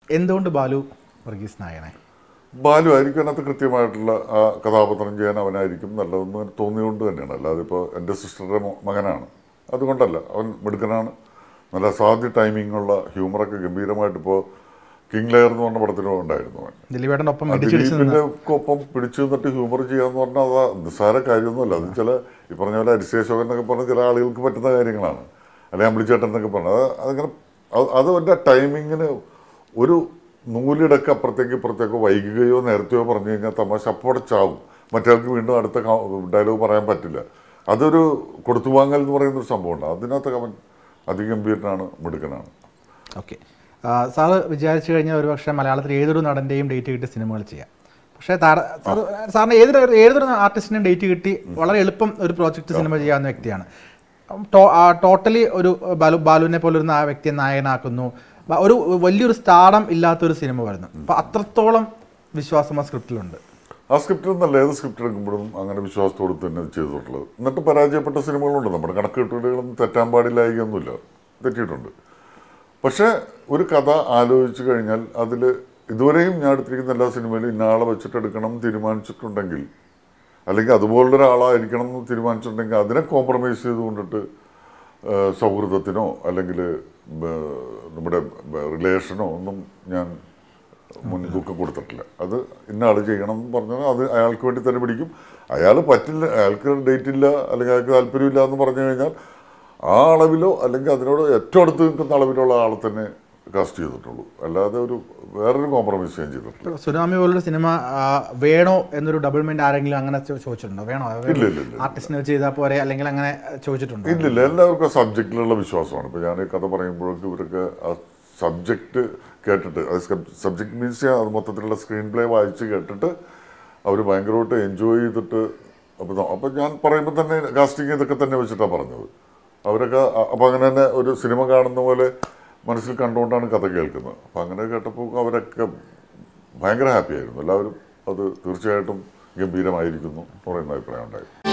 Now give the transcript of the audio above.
എന്തുകൊണ്ട് ബാലു വർഗീസ് നായനെ ബാലു ആയിരിക്കും അതിനകത്ത് കൃത്യമായിട്ടുള്ള ആ കഥാപാത്രം ചെയ്യാൻ അവനായിരിക്കും നല്ലതെന്ന് തോന്നിയുകൊണ്ട് തന്നെയാണ് അല്ലാതെ ഇപ്പോൾ എൻ്റെ സിസ്റ്ററുടെ മോ- മകനാണ് അതുകൊണ്ടല്ല അവൻ മിടുക്കനാണ് നല്ല അസാധ്യ ടൈമിങ്ങുള്ള ഹ്യൂമറൊക്കെ ഗംഭീരമായിട്ട് ഇപ്പോൾ കിങ് ലെയർ എന്ന് പറഞ്ഞ പടത്തിലും ഉണ്ടായിരുന്നു അവൻ ദിലീപേട്ടൻ്റെ ഒപ്പം ഇടിച്ചിടിച്ച് നിന്ന് ദിലീപിന്റെ ഒപ്പം പിടിച്ചു നിന്നിട്ട് ഹ്യൂമർ ചെയ്യാന്ന് പറഞ്ഞാൽ അത് നിസ്സാര കാര്യമൊന്നുമല്ല അത് ചില ഈ പറഞ്ഞ പോലെ അരിശേഷകൻ എന്നൊക്കെ പറഞ്ഞ ചില ആളുകൾക്ക് പറ്റുന്ന കാര്യങ്ങളാണ് അല്ലെങ്കിൽ അമ്പിളിച്ചേട്ടൻ എന്നൊക്കെ പറഞ്ഞത് അത് അതിങ്ങനെ അത് അത് അവൻ്റെ ടൈമിങ്ങിന് ഒരു നൂലിടക്ക് അപ്പുറത്തേക്ക് ഇപ്പുറത്തേക്കോ വൈകുകയോ നേരത്തെയോ പറഞ്ഞു കഴിഞ്ഞാൽ തമാശ അപ്പോടെ ചാവും മറ്റേയാൾക്ക് വീണ്ടും അടുത്ത ഡയലോഗ് പറയാൻ പറ്റില്ല അതൊരു കൊടുത്തുവാങ്ങൽ എന്ന് പറയുന്ന ഒരു സംഭവമുണ്ട് അതിനകത്തൊക്കെ അവൻ അതിഗംഭീരനാണ് മിടുക്കനാണ് ഓക്കെ സാറ് വിചാരിച്ചു കഴിഞ്ഞാൽ ഒരുപക്ഷെ മലയാളത്തിൽ ഏതൊരു നടൻ്റെയും ഡേറ്റ് കിട്ടി സിനിമകൾ ചെയ്യാം പക്ഷേ താര സാറ് സാറിന് ഏതൊരു ഏതൊരു ആർട്ടിസ്റ്റിനും ഡേറ്റ് കിട്ടി വളരെ എളുപ്പം ഒരു പ്രോജക്റ്റ് സിനിമ ചെയ്യാവുന്ന വ്യക്തിയാണ് ടോട്ടലി ഒരു ബാലു ബാലുവിനെ പോലെ ഒരു നാ- വ്യക്തിയെ നായകനാക്കുന്നു ബ- ഒരു വലിയൊരു സ്റ്റാർഡം ഇല്ലാത്തൊരു സിനിമ വരുന്നു അപ്പം അത്രത്തോളം വിശ്വാസം ആ സ്ക്രിപ്റ്റിലുണ്ട് ആ സ്ക്രിപ്റ്റിൽ നിന്നല്ല ഏത് സ്ക്രിപ്റ്റ് എടുക്കുമ്പോഴും അങ്ങനെ വിശ്വാസത്തോട് തന്നെ ചെയ്തിട്ടുള്ളത് എന്നിട്ട് പരാജയപ്പെട്ട സിനിമകളുണ്ട് നമ്മുടെ കണക്കെട്ടുകളൊന്നും തെറ്റാൻ പാടില്ലായികയൊന്നുമില്ല തെറ്റിയിട്ടുണ്ട് പക്ഷേ ഒരു കഥ ആലോചിച്ച് കഴിഞ്ഞാൽ അതിൽ ഇതുവരെയും ഞാൻ എടുത്തിരിക്കുന്ന എല്ലാ സിനിമയിലും ഇന്നാളെ വെച്ചിട്ട് എടുക്കണം എന്ന് തീരുമാനിച്ചിട്ടുണ്ടെങ്കിൽ അല്ലെങ്കിൽ അതുപോലുള്ള ഒരാളായിരിക്കണം എന്ന് തീരുമാനിച്ചിട്ടുണ്ടെങ്കിൽ അതിനെ കോംപ്രമൈസ് ചെയ്തുകൊണ്ടിട്ട് ആ, സൗഹൃദത്തിനോ അല്ലെങ്കിൽ നമ്മുടെ റിലേഷനോ ഒന്നും ഞാൻ മുൻതൂക്കം കൊടുത്തിട്ടില്ല അത് ഇന്ന ആൾ ചെയ്യണം എന്ന് പറഞ്ഞാൽ അത് അയാൾക്ക് വേണ്ടി തന്നെ പിടിക്കും അയാൾ പറ്റില്ല അയാൾക്ക് ഡേറ്റ് ഇല്ല അല്ലെങ്കിൽ അയാൾക്ക് താല്പര്യമില്ല എന്ന് പറഞ്ഞു കഴിഞ്ഞാൽ ആ അളവിലോ അല്ലെങ്കിൽ അതിനോട് ഏറ്റവും അടുത്ത് നിൽക്കുന്ന അളവിലുള്ള ആളെ തന്നെ കാസ്റ്റ് ചെയ്തിട്ടുള്ളൂ അല്ലാതെ ഒരു വേറൊരു കോംപ്രമൈസ് ഞാൻ ചെയ്തിട്ടില്ല സുനാമി പോലൊരു സിനിമ ആ, വേണോ എന്നൊരു ഡബിൾ മൈൻഡ് ആരെങ്കിലും അങ്ങനെ ചോ- ചോദിച്ചിട്ടുണ്ടോ വേണോ ഇല്ല ഇല്ല ഇല്ല ആർട്ടിസ്റ്റിനെ ചെയ്താൽ പോരെ അല്ലെങ്കിൽ അങ്ങനെ ചോദിച്ചിട്ടുണ്ടോ ഇല്ലില്ല എല്ലാവർക്കും സബ്ജക്റ്റിലുള്ള വിശ്വാസമാണ് ഇപ്പോൾ ഞാൻ ഈ കഥ പറയുമ്പോഴേക്കും ഇവരൊക്കെ ആ സബ്ജക്റ്റ് കേട്ടിട്ട് അത് സബ്ജക്റ്റ് മീൻസ് അത് മൊത്തത്തിലുള്ള സ്ക്രീൻ പ്ലേ വായിച്ച് കേട്ടിട്ട് അവർ ഭയങ്കരമായിട്ട് എൻജോയ് ചെയ്തിട്ട് അപ്പോൾ അപ്പോൾ ഞാൻ പറയുമ്പോൾ തന്നെ കാസ്റ്റിംഗ് ഇതൊക്കെ തന്നെ വെച്ചിട്ടാണ് പറഞ്ഞത് അവരൊക്കെ അപ്പോൾ അങ്ങനെ തന്നെ ഒരു സിനിമ കാണുന്ന പോലെ മനസ്സിൽ കണ്ടുകൊണ്ടാണ് കഥ കേൾക്കുന്നത് അപ്പോൾ അങ്ങനെ കേട്ടപ്പോൾ അവരൊക്കെ ഭയങ്കര ഹാപ്പി ആയിരുന്നു എല്ലാവരും അത് തീർച്ചയായിട്ടും ഗംഭീരമായിരിക്കുന്നു എന്ന് പറയുന്ന അഭിപ്രായം ഉണ്ടായി